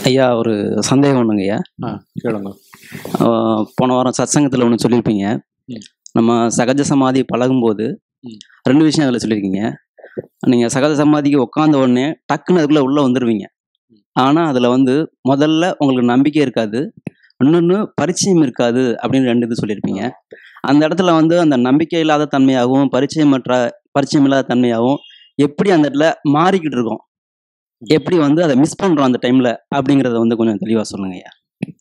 ஐயா ஒரு சந்தேகம் ஒன்றுங்க ஐயா ஆ கேளுங்க ஆஹ் போன வாரம் சத்சங்கத்தில் ஒன்று சொல்லியிருப்பீங்க ம். நம்ம சகஜ சமாதி பழகும்போது ம். ரெண்டு விஷயம் அதில் சொல்லியிருக்கீங்க நீங்கள் சகஜ சமாதிக்கு உட்காந்த உடனே டக்குன்னு அதுக்குள்ளே உள்ளே வந்துடுவீங்க ஆனால் அதில் வந்து முதல்ல உங்களுக்கு நம்பிக்கை இருக்காது இன்னொன்று பரிச்சயம் இருக்காது அப்படின்னு ரெண்டு இது சொல்லியிருப்பீங்க அந்த இடத்துல வந்து அந்த நம்பிக்கை இல்லாத தன்மையாகவும் பரிச்சயமற்ற பரிச்சயம் இல்லாத தன்மையாகவும் எப்படி அந்த இடத்துல மாறிக்கிட்டு இருக்கோம் எப்படி வந்து அதை மிஸ் பண்ணுறோம் அந்த டைமில் அப்படிங்கிறத வந்து கொஞ்சம் தெளிவாக சொல்லுங்க ஐயா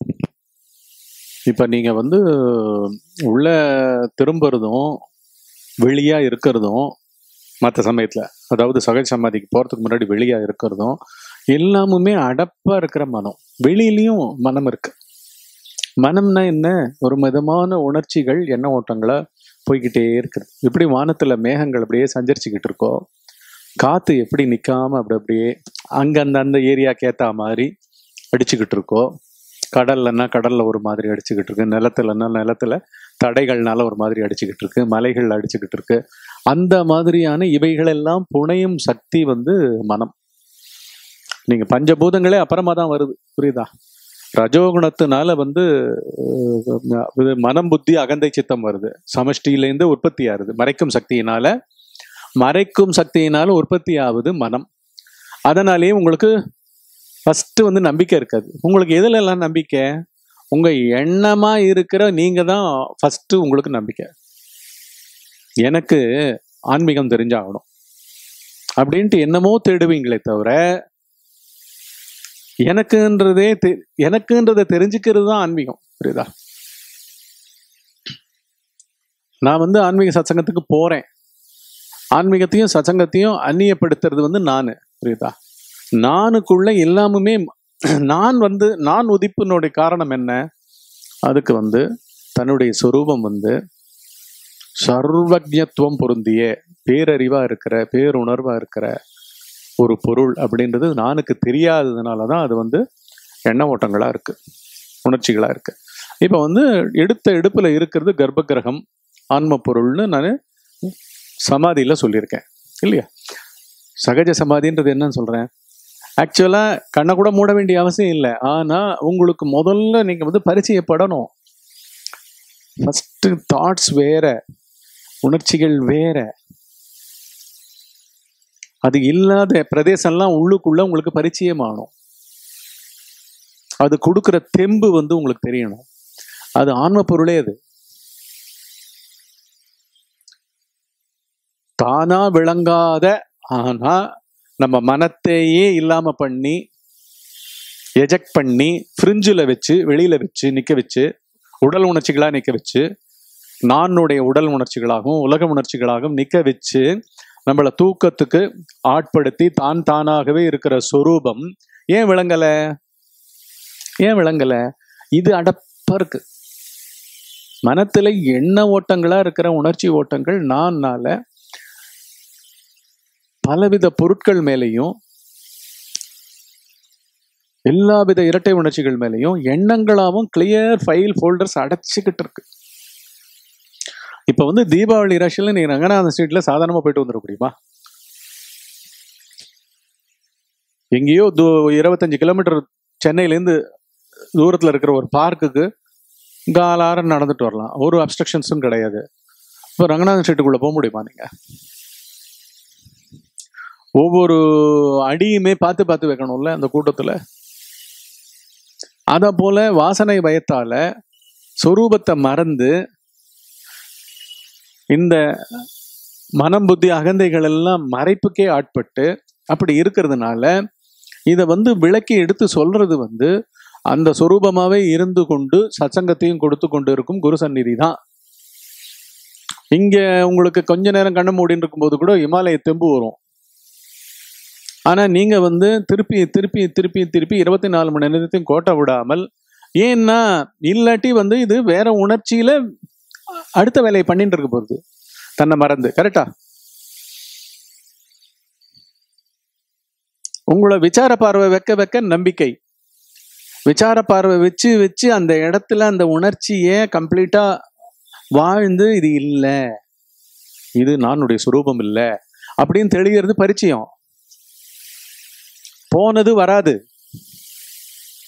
இப்போ நீங்கள் வந்து உள்ள திரும்புறதும் வெளியா இருக்கிறதும் மற்ற சமயத்தில் அதாவது சகஜ சமாதிக்கு போகிறதுக்கு முன்னாடி வெளியா இருக்கிறதும் எல்லாமுமே அடப்பா இருக்கிற மனம் வெளியிலயும் மனம் இருக்கு மனம்னா என்ன ஒரு மிதமான உணர்ச்சிகள் எண்ண ஓட்டங்களா போய்கிட்டே இருக்குது எப்படி வானத்துல மேகங்கள் அப்படியே சஞ்சரிச்சுக்கிட்டு இருக்கோ காத்து எப்படி நிக்காம அப்படி அப்படியே அங்க அந்த அந்த ஏரியாக்கு ஏத்த மாதிரி அடிச்சுக்கிட்டு இருக்கோ கடல்லன்னா கடல்ல ஒரு மாதிரி அடிச்சுக்கிட்டு இருக்கு நிலத்துலன்னா நிலத்துல தடைகள்னால ஒரு மாதிரி அடிச்சுக்கிட்டு இருக்கு மலைகள் அடிச்சுக்கிட்டு இருக்கு அந்த மாதிரியான இவைகளெல்லாம் புனையும் சக்தி வந்து மனம் நீங்க பஞ்சபூதங்களே அப்புறமா தான் வருது புரியுதா ரஜோகுணத்தினால வந்து அஹ், இது மனம் புத்தி அகந்தை சித்தம் வருது சமஷ்டியிலேருந்து உற்பத்தி ஆகுது மறைக்கும் சக்தியினால மறைக்கும் சக்தியினால உற்பத்தி ஆகுது மனம் அதனாலேயே உங்களுக்கு ஃபர்ஸ்ட் வந்து நம்பிக்கை இருக்காது உங்களுக்கு எதுல எல்லாம் நம்பிக்கை உங்க எண்ணமா இருக்கிற நீங்க தான் ஃபர்ஸ்ட் உங்களுக்கு நம்பிக்கை எனக்கு ஆன்மீகம் தெரிஞ்சாகணும் அப்படின்ட்டு என்னமோ தேடுவீங்களே தவிர எனக்குன்றதே தெ- எனக்குன்றதை தெரிஞ்சுக்கிறது தான் ஆன்மீகம் புரியுதா நான் வந்து ஆன்மீக சத்சங்கத்துக்கு போறேன் ஆன்மீகத்தையும் சத்சங்கத்தையும் அந்நியப்படுத்துறது வந்து நான் புரியுதா நானுக்குள்ள எல்லாமுமே நான் வந்து நான் உதிப்பினுடைய காரணம் என்ன அதுக்கு வந்து தன்னுடைய சொரூபம் வந்து சர்வஜத்துவம் பொருந்திய பேரறிவா இருக்கிற பேருணர்வா இருக்கிற ஒரு பொருள் அப்படின்றது நானுக்கு தெரியாததுனால தான் அது வந்து எண்ண ஓட்டங்களா இருக்கு உணர்ச்சிகளா இருக்கு இப்போ வந்து எடுத்த எடுப்புல இருக்கிறது கர்ப்ப கிரகம் ஆன்ம பொருள்னு நான் சமாதியில சொல்லியிருக்கேன் இல்லையா சகஜ சமாதின்றது என்னன்னு சொல்றேன் ஆக்சுவலா கண்ணை கூட மூட வேண்டிய அவசியம் இல்லை ஆனா உங்களுக்கு முதல்ல நீங்க வந்து பரிச்சயப்படணும் ஃபர்ஸ்ட் தாட்ஸ் வேற உணர்ச்சிகள் வேற அது இல்லாத பிரதேசம்லாம் உள்ளுக்குள்ள உங்களுக்கு பரிச்சயமாகணும் அது கொடுக்குற தெம்பு வந்து உங்களுக்கு தெரியணும் அது ஆன்ம பொருளே அது தானா விளங்காத ஆனா நம்ம மனத்தையே இல்லாம பண்ணி எஜெக்ட் பண்ணி ஃப்ரிஞ்சில் வச்சு வெளியில வச்சு நிக்க வச்சு உடல் உணர்ச்சிகளா நிக்க வச்சு நானுடைய உடல் உணர்ச்சிகளாகவும் உலக உணர்ச்சிகளாகவும் நிக்க வச்சு நம்மள தூக்கத்துக்கு ஆட்படுத்தி தான் தானாகவே இருக்கிற சொரூபம் ஏன் விளங்கல ஏன் விளங்கல இது அடப்பா இருக்கு மனத்துல எண்ண ஓட்டங்களா இருக்கிற உணர்ச்சி ஓட்டங்கள் நான்னால பலவித பொருட்கள் மேலேயும் எல்லாவித இரட்டை உணர்ச்சிகள் மேலேயும் எண்ணங்களாவும் கிளியர் ஃபைல் ஃபோல்டர்ஸ் அடைச்சிக்கிட்டு இருக்கு இப்ப வந்து தீபாவளி ரஷ்ல நீங்க ரங்கநாதன் ஸ்ட்ரீட்ல சாதாரணமா போயிட்டு வந்துட முடியுமா எங்கேயோ தூ இருபத்தஞ்சு கிலோமீட்டர் சென்னையிலேருந்து தூரத்துல இருக்கிற ஒரு பார்க்குக்கு காலாரம் நடந்துட்டு வரலாம் ஒரு அப்ஸ்ட்ரக்ஷன்ஸும் கிடையாது இப்போ ரங்கநாதன் ஸ்ட்ரீட்டுக்குள்ள போக முடியுமா நீங்க ஒவ்வொரு அடியுமே பார்த்து பார்த்து வைக்கணும்ல அந்த கூட்டத்துல அத போல வாசனை பயத்தால சொரூபத்தை மறந்து இந்த மனம் புத்தி அகந்தைகள் எல்லாம் மறைப்புக்கே ஆட்பட்டு அப்படி இருக்கிறதுனால இதை வந்து விளக்கி எடுத்து சொல்றது வந்து அந்த சொரூபமாவே இருந்து கொண்டு சத்சங்கத்தையும் கொடுத்து கொண்டு இருக்கும் குரு சந்நிதி தான் இங்க உங்களுக்கு கொஞ்ச நேரம் கண்ணு மூடின்னு இருக்கும்போது கூட இமாலய தெம்பு வரும் ஆனா நீங்க வந்து திருப்பி திருப்பி திருப்பி திருப்பி இருபத்தி நாலு மணி நேரத்தையும் கோட்டை விடாமல் ஏன்னா இல்லாட்டி வந்து இது வேற உணர்ச்சியில அடுத்த வேலையை பண்ணிட்டு இருக்க போகுது தன்னை மறந்து கரெக்டா உங்களை விசார பார்வை வைக்க வைக்க நம்பிக்கை விசார பார்வை வச்சு வச்சு அந்த இடத்துல அந்த உணர்ச்சியை கம்ப்ளீட்டா வாழ்ந்து இது இல்லை இது நானுடைய சுரூபம் இல்லை அப்படின்னு தெளிகிறது பரிச்சயம் போனது வராது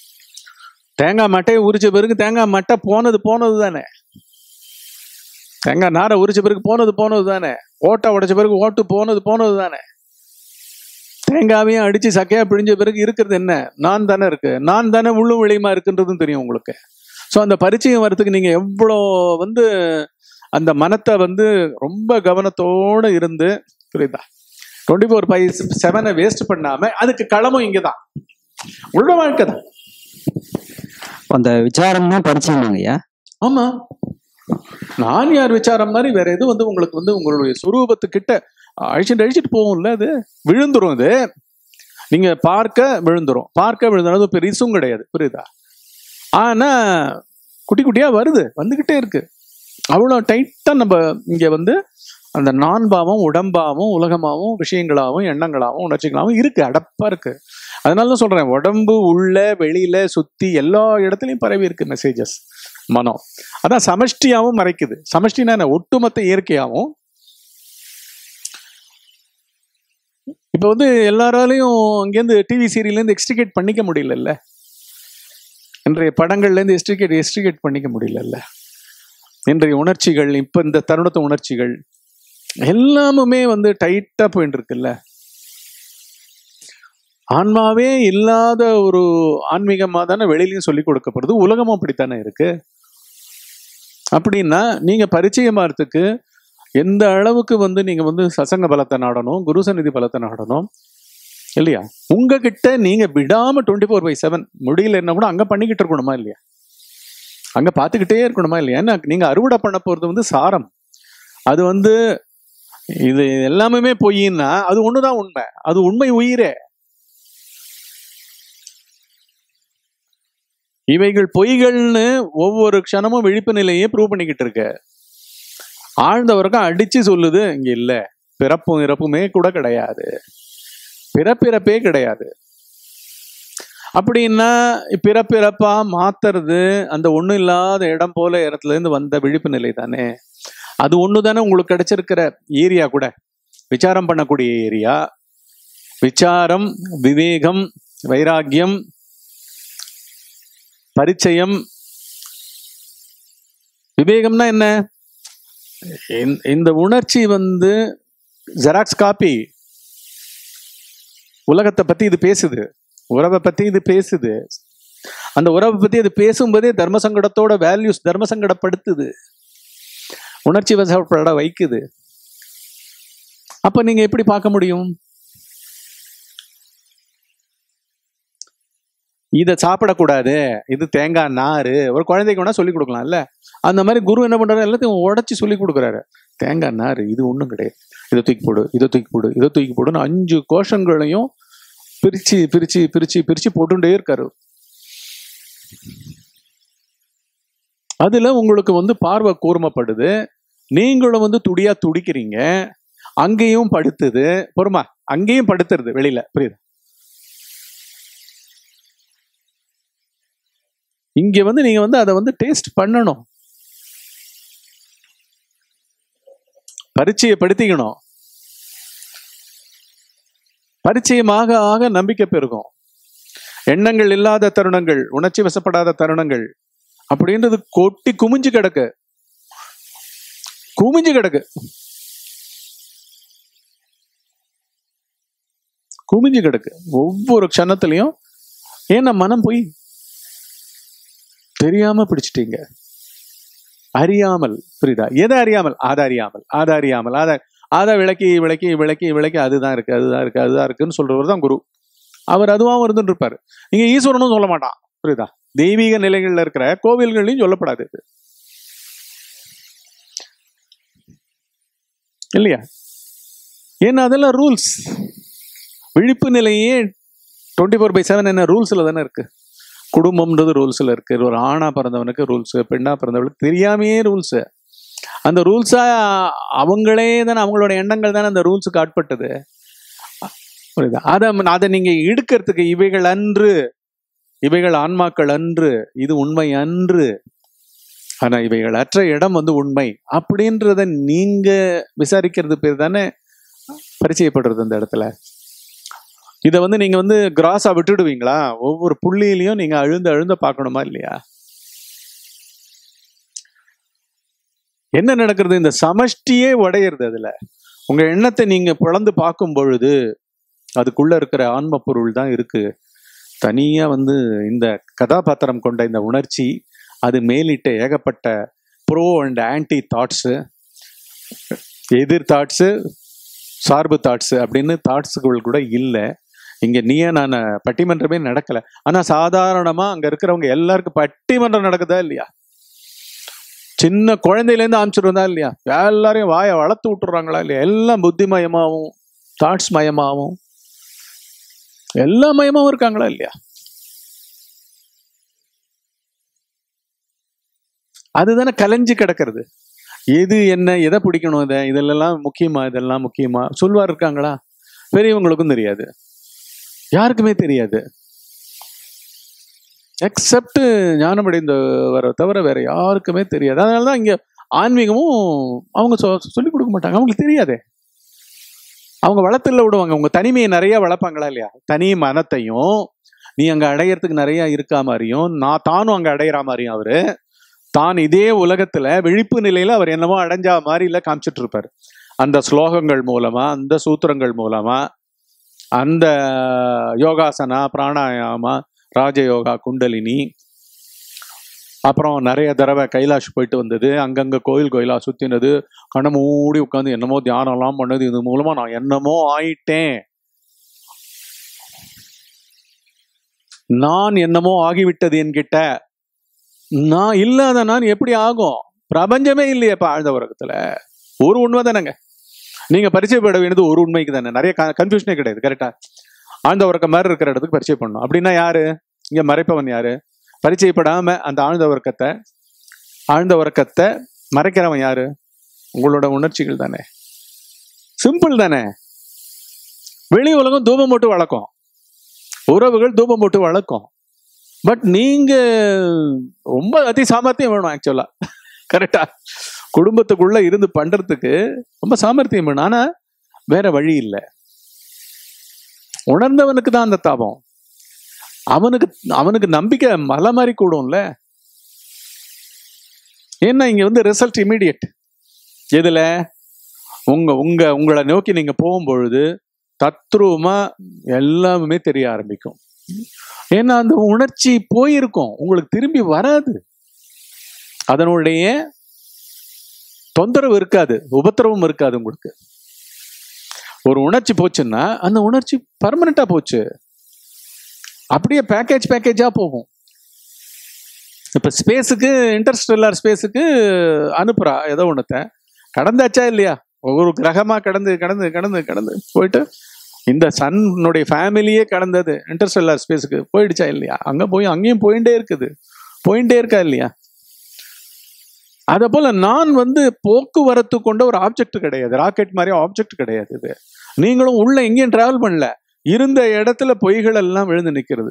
தேங்காய் மட்டையை உரிச்ச பிறகு தேங்காய் மட்டை போனது போனது தானே தேங்காய் நாரை உரிச்ச பிறகு போனது போனது தானே ஓட்டை உடைச்ச பிறகு ஓட்டு போனது போனது தானே தேங்காவையும் அடிச்சு சக்கையா பிழிஞ்ச பிறகு இருக்கிறது என்ன நான் தானே இருக்கு நான் தானே உள்ளும் வெளியுமா இருக்குன்றதும் தெரியும் உங்களுக்கு ஸோ அந்த பரிச்சயம் வரத்துக்கு நீங்க எவ்வளோ வந்து அந்த மனத்தை வந்து ரொம்ப கவனத்தோட இருந்து புரியுதா டுவெண்ட்டி ஃபோர் பை செவனை வேஸ்ட் பண்ணாம அதுக்கு களமும் இங்கே தான் உள்ள வாழ்க்கை தான் அந்த விசாரம் தான் பரிச்சயமாங்க ஐயா ஆமா நான் யார் விசாரம் மாதிரி வேற எதுவும் வந்து உங்களுக்கு வந்து உங்களுடைய சுரூபத்துக்கிட்ட அழிச்சிட்டு அழிச்சிட்டு போகும்ல அது விழுந்துரும் அது நீங்க பார்க்க விழுந்துரும் பார்க்க விழுந்துரும் அது பெருசும் கிடையாது புரியுதா ஆனா குட்டி குட்டியா வருது வந்துகிட்டே இருக்கு அவ்வளோ டைட்டா நம்ம இங்க வந்து அந்த நான்பாவும் உடம்பாவும் உலகமாவும் விஷயங்களாவும் எண்ணங்களாவும் உணர்ச்சிகளாவும் இருக்கு அடப்பா இருக்கு அதனால தான் சொல்றேன் உடம்பு உள்ள வெளியில சுத்தி எல்லா இடத்துலயும் பரவி இருக்கு மெசேஜஸ் மனம் அதான் சமஷ்டியாவும் மறைக்குது சமஷ்டினா என்ன ஒட்டுமொத்த இயற்கையாவும் இப்போ வந்து எல்லாராலையும் அங்கேருந்து டிவி சீரியல்லேருந்து எக்ஸ்ட்ரிகேட் பண்ணிக்க முடியலல்ல இன்றைய படங்கள்லேருந்து எஸ்ட்ரிகேட் எஸ்ட்ரிகேட் பண்ணிக்க முடியலல்ல இன்றைய உணர்ச்சிகள் இப்போ இந்த தருணத்து உணர்ச்சிகள் எல்லாமுமே வந்து டைட்டாக போயிட்டு இருக்குல்ல ஆன்மாவே இல்லாத ஒரு ஆன்மீகமாக தானே வெளியிலையும் சொல்லி கொடுக்கப்படுது உலகமும் அப்படித்தானே இருக்கு அப்படின்னா நீங்க பரிச்சயமாறதுக்கு எந்த அளவுக்கு வந்து நீங்க வந்து சசங்க பலத்தை நாடணும் குருசநிதி பலத்தை நாடணும் இல்லையா உங்ககிட்ட நீங்க விடாம டுவெண்ட்டி ஃபோர் பை செவன் முடியலன்னா கூட அங்க பண்ணிக்கிட்டு இருக்கணுமா இல்லையா அங்க பார்த்துக்கிட்டே இருக்கணுமா இல்லையா ஏன்னா நீங்க அறுவடை பண்ண போறது வந்து சாரம் அது வந்து இது எல்லாமே பொய்ன்னா அது ஒண்ணுதான் உண்மை அது உண்மை உயிரே இவைகள் பொய்கள்னு ஒவ்வொரு க்ஷணமும் விழிப்பு நிலையே ப்ரூவ் பண்ணிக்கிட்டு இருக்க ஆழ்ந்த வரைக்கும் அடிச்சு சொல்லுது இங்க இல்ல பிறப்பும் இறப்புமே கூட கிடையாது பிறப்பிறப்பே கிடையாது அப்படின்னா பிறப்பிறப்பா மாத்துறது அந்த ஒண்ணும் இல்லாத இடம் போல இடத்துல இருந்து வந்த விழிப்பு நிலை தானே அது ஒண்ணு தானே உங்களுக்கு கிடைச்சிருக்கிற ஏரியா கூட விசாரம் பண்ணக்கூடிய ஏரியா விசாரம் விவேகம் வைராக்கியம் பரிச்சயம் விவேகம்னா என்ன இந்த- இந்த உணர்ச்சி வந்து ஜெராக்ஸ் காப்பி உலகத்தை பத்தி இது பேசுது உறவை பத்தி இது பேசுது அந்த உறவை பத்தி இது பேசும்போதே தர்ம சங்கடத்தோட வேல்யூஸ் தர்ம சங்கடப்படுத்துது உணர்ச்சி வசப்பட வைக்குது அப்ப நீங்க எப்படி பார்க்க முடியும் இதை சாப்பிடக்கூடாது இது தேங்காய் நாறு ஒரு குழந்தைக்கு வேணா சொல்லி கொடுக்கலாம்ல அந்த மாதிரி குரு என்ன பண்றாரு எல்லாத்தையும் உடைச்சு சொல்லி கொடுக்குறாரு தேங்காய் நாறு இது ஒன்றும் கிடையாது இதை தூக்கி போடு இதை தூக்கி போடு இதை தூக்கி போடுன்னு அஞ்சு கோஷங்களையும் பிரிச்சு பிரிச்சு பிரிச்சு பிரிச்சு போட்டுட்டே இருக்காரு அதுல உங்களுக்கு வந்து பார்வை கூர்மப்படுது நீங்களும் வந்து துடியா துடிக்கிறீங்க அங்கேயும் படுத்துது பொறுமா அங்கேயும் படுத்துறது வெளியில புரியுது இங்க வந்து நீங்க வந்து அதை வந்து டேஸ்ட் பண்ணணும் பரிச்சயப்படுத்திக்கணும் பரிச்சயமாக ஆக நம்பிக்கை பெருகும் எண்ணங்கள் இல்லாத தருணங்கள் உணர்ச்சி வசப்படாத தருணங்கள் அப்படின்றது கொட்டி குமிஞ்சு கிடக்கு குமிஞ்சு கிடக்கு குமிஞ்சு கிடக்கு ஒவ்வொரு க்ஷணத்திலையும் ஏன்னா மனம் போய் தெரியாம பிடிச்சிட்டீங்க அறியாமல் புரியுதா எதை அறியாமல் அதை அறியாமல் அதை அறியாமல் அதை அதை விளக்கி விளக்கி விளக்கி விளக்கி அதுதான் இருக்கு அதுதான் இருக்கு அதுதான் இருக்குன்னு சொல்றவர் தான் குரு அவர் அதுவாகவும் இருந்துட்டு இருப்பாரு நீங்க ஈஸ்வரனும் சொல்ல மாட்டான் புரியுதா தெய்வீக நிலைகள்ல இருக்கிற கோவில்கள்லையும் சொல்லப்படாது இது இல்லையா ஏன்னா அதெல்லாம் ரூல்ஸ் விழிப்பு நிலையே டுவெண்ட்டி ஃபோர் பை செவன் என்ன ரூல்ஸ்ல தானே இருக்கு குடும்பம்ன்றது ரூல்ஸ்ல இருக்கு ஒரு ஆணா பிறந்தவனுக்கு ரூல்ஸ் பெண்ணா பிறந்தவனுக்கு தெரியாமையே ரூல்ஸ் அந்த ரூல்ஸா அவங்களே தானே அவங்களோட எண்ணங்கள் தானே அந்த ரூல்ஸுக்கு ஆட்பட்டது புரியுதா அதை அதை நீங்க எடுக்கிறதுக்கு இவைகள் அன்று இவைகள் ஆன்மாக்கள் அன்று இது உண்மை அன்று ஆனா இவைகள் அற்ற இடம் வந்து உண்மை அப்படின்றத நீங்க விசாரிக்கிறது பேர் தானே பரிச்சயப்படுறது அந்த இடத்துல இதை வந்து நீங்க வந்து கிராஸா விட்டுடுவீங்களா ஒவ்வொரு புள்ளியிலையும் நீங்க அழுந்த அழுந்த பார்க்கணுமா இல்லையா என்ன நடக்கிறது இந்த சமஷ்டியே உடையிறது அதுல உங்க எண்ணத்தை நீங்க பிளந்து பார்க்கும் பொழுது அதுக்குள்ள இருக்கிற ஆன்ம பொருள் தான் இருக்கு தனியா வந்து இந்த கதாபாத்திரம் கொண்ட இந்த உணர்ச்சி அது மேலிட்ட ஏகப்பட்ட ப்ரோ அண்ட் ஆன்டி தாட்ஸு எதிர் தாட்ஸு சார்பு தாட்ஸ் அப்படின்னு தாட்ஸுகள் கூட இல்லை இங்க நீயே நான் பட்டிமன்றமே நடக்கல ஆனா சாதாரணமா அங்க இருக்கிறவங்க எல்லாருக்கும் பட்டிமன்றம் நடக்குதா இல்லையா சின்ன குழந்தையிலேருந்து ஆரம்பிச்சிருந்தா இல்லையா எல்லாரையும் வாயை வளர்த்து விட்டுறாங்களா இல்லையா எல்லாம் புத்திமயமாவும் தாட்ஸ் மயமாவும் எல்லா மயமாவும் இருக்காங்களா இல்லையா அதுதானே கலைஞ்சு கிடக்கிறது எது என்ன எதை பிடிக்கணும் இதை இதெல்லாம் முக்கியமா இதெல்லாம் முக்கியமா சொல்வார் இருக்காங்களா பெரியவங்களுக்கும் தெரியாது யாருக்குமே தெரியாது எக்ஸப்ட் ஞானமடைந்தவரை தவிர வேற யாருக்குமே தெரியாது அதனால தான் இங்க ஆன்மீகமும் அவங்க சொ- சொல்லிக் கொடுக்க மாட்டாங்க அவங்களுக்கு தெரியாதே அவங்க வளத்துல விடுவாங்க உங்க தனிமையை நிறைய வளர்ப்பாங்களா இல்லையா தனி மனத்தையும் நீ அங்க அடையறதுக்கு நிறைய இருக்கா மாதிரியும் நான் தானும் அங்க அடையிற மாதிரியும் அவரு தான் இதே உலகத்துல விழிப்பு நிலையில அவர் என்னமோ அடைஞ்சா மாதிரி இல்ல காமிச்சிட்டு இருப்பாரு அந்த ஸ்லோகங்கள் மூலமா அந்த சூத்திரங்கள் மூலமா அந்த யோகாசனா பிராணாயாமா ராஜயோகா குண்டலினி அப்புறம் நிறைய தடவை கைலாஷ் போயிட்டு வந்தது அங்கங்க கோயில் கோயிலா சுத்தினது கண்ணை மூடி உட்காந்து என்னமோ தியானம்லாம் பண்ணது இது மூலமா நான் என்னமோ ஆயிட்டேன் நான் என்னமோ ஆகிவிட்டது என்கிட்ட நான் இல்லாத நான் எப்படி ஆகும் பிரபஞ்சமே இல்லையேப்பா ஆழ்ந்த உலகத்துல ஒரு உண்மை தானேங்க நீங்க பரிச்சயப்பட வேண்டியது ஒரு உண்மைக்கு தானே நிறைய கன்ஃபியூஷனே கிடையாது கரெக்டா ஆழ்ந்த உறக்க மாதிரி இருக்கிற இடத்துக்கு பரிச்சயம் பண்ணணும் அப்படின்னா யாரு இங்க மறைப்பவன் யாரு பரிச்சயப்படாம அந்த ஆழ்ந்த உறக்கத்தை ஆழ்ந்த உறக்கத்தை மறைக்கிறவன் யாரு உங்களோட உணர்ச்சிகள் தானே சிம்பிள் தானே வெளி உலகம் தூபம் போட்டு வளர்க்கும் உறவுகள் தூபம் போட்டு வளர்க்கும் பட் நீங்க ரொம்ப அதி சாமர்த்தியம் வேணும் ஆக்சுவலா கரெக்டா குடும்பத்துக்குள்ள இருந்து பண்றதுக்கு ரொம்ப சாமர்த்தியம் வேணும் ஆனா வேற வழி இல்லை உணர்ந்தவனுக்கு தான் அந்த தாபம் அவனுக்கு அவனுக்கு நம்பிக்கை மலை மாதிரி கூடும்ல ஏன்னா இங்க வந்து ரிசல்ட் இமீடியட் எதுல உங்க உங்க உங்களை நோக்கி நீங்க போகும்பொழுது தத்ரூபமா எல்லாமே தெரிய ஆரம்பிக்கும் ஏன்னா அந்த உணர்ச்சி போயிருக்கும் உங்களுக்கு திரும்பி வராது அதனுடைய தொந்தரவு இருக்காது உபத்திரவம் இருக்காது உங்களுக்கு ஒரு உணர்ச்சி போச்சுன்னா அந்த உணர்ச்சி பர்மனண்டா போச்சு அப்படியே பேக்கேஜ் பேக்கேஜா போகும் இப்ப ஸ்பேஸுக்கு இன்டர்ஸ்டெல்லார் ஸ்பேஸுக்கு அனுப்புறா ஏதோ ஒண்ணுத்த கடந்தாச்சா இல்லையா ஒவ்வொரு கிரகமா கடந்து கடந்து கடந்து கடந்து போயிட்டு இந்த சன்னுடைய ஃபேமிலியே கடந்தது இன்டர்ஸ்டெல்லார் ஸ்பேஸுக்கு போயிடுச்சா இல்லையா அங்க போய் அங்கேயும் போயிட்டே இருக்குது போயிட்டே இருக்கா இல்லையா அத போல நான் வந்து போக்குவரத்து கொண்ட ஒரு ஆப்ஜெக்ட் கிடையாது ராக்கெட் மாதிரி ஆப்ஜெக்ட் கிடையாது இது நீங்களும் உள்ள எங்கேயும் டிராவல் பண்ணல இருந்த இடத்துல பொய்கள் எல்லாம் விழுந்து நிக்கிறது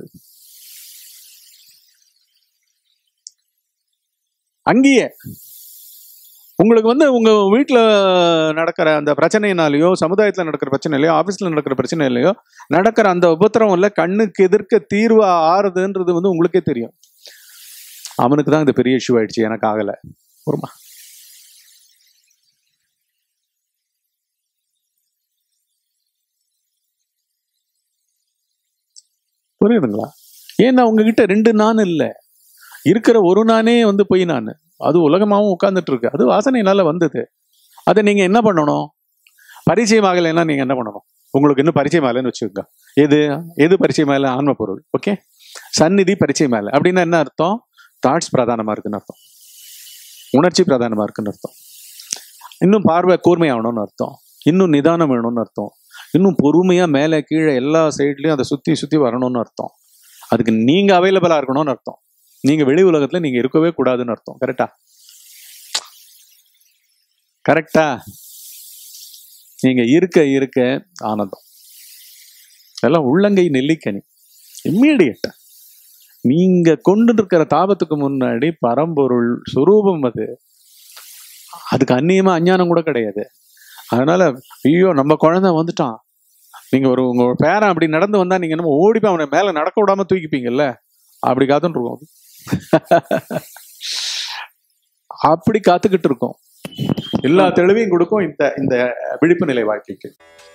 அங்கேயே உங்களுக்கு வந்து உங்க வீட்டுல நடக்கிற அந்த பிரச்சனையினாலேயோ சமுதாயத்துல நடக்கிற பிரச்சனையிலையோ ஆபீஸ்ல நடக்கிற பிரச்சனையிலையோ நடக்கிற அந்த உபத்திரம் இல்ல கண்ணுக்கு எதிர்க்க தீர்வு ஆறுதுன்றது வந்து உங்களுக்கே தெரியும் அவனுக்கு தான் இது பெரிய இஷ்யூ ஆயிடுச்சு எனக்கு ஆகல ஒருமா புரியுதுங்களா ஏன்னா உங்ககிட்ட ரெண்டு நான் இல்லை இருக்கிற ஒரு நானே வந்து போய் நான் அது உலகமாவும் உட்கார்ந்துட்டு இருக்கு அது வாசனையினால வந்தது அதை நீங்க என்ன பண்ணணும் பரிச்சயம் ஆகலைன்னா நீங்க என்ன பண்ணணும் உங்களுக்கு இன்னும் பரிச்சயம் ஆகலைன்னு வச்சுக்கோங்க எது எது பரிச்சயம் ஆகல ஆன்ம பொருள் ஓகே சந்நிதி பரிச்சயம் ஆகல அப்படின்னா என்ன அர்த்தம் தாட்ஸ் பிரதானமா இருக்குன்னு அர்த்தம் உணர்ச்சி பிரதானமா இருக்குன்னு அர்த்தம் இன்னும் பார்வை கூர்மையாகணும்னு அர்த்தம் இன்னும் நிதானம் வேணும்னு அர்த்தம் இன்னும் பொறுமையா மேலே கீழே எல்லா சைட்லயும் அதை சுத்தி சுத்தி வரணும்னு அர்த்தம் அதுக்கு நீங்க அவைலபிளா இருக்கணும்னு அர்த்தம் நீங்க வெளி உலகத்துல நீங்க இருக்கவே கூடாதுன்னு அர்த்தம் கரெக்டா கரெக்டா நீங்க இருக்க இருக்க ஆனந்தம் இதெல்லாம் உள்ளங்கை நெல்லிக்கனி இம்மீடியட்டா நீங்க கொண்டு இருக்கிற தாபத்துக்கு முன்னாடி பரம்பொருள் சுரூபம் அது அதுக்கு அந்நியமா அஞ்ஞானம் கூட கிடையாது அதனால ஐயோ நம்ம குழந்தை வந்துட்டான் நீங்க ஒரு உங்க பேரன் அப்படி நடந்து வந்தா நீங்க என்னமோ ஓடி போய் அவனை மேல நடக்க விடாம தூக்கிப்பீங்கல்ல அப்படி காத்துட்டு இருக்கோம் அப்படி காத்துக்கிட்டு இருக்கோம் எல்லா தெளிவையும் கொடுக்கும் இந்த இந்த விழிப்பு நிலை வாழ்க்கைக்கு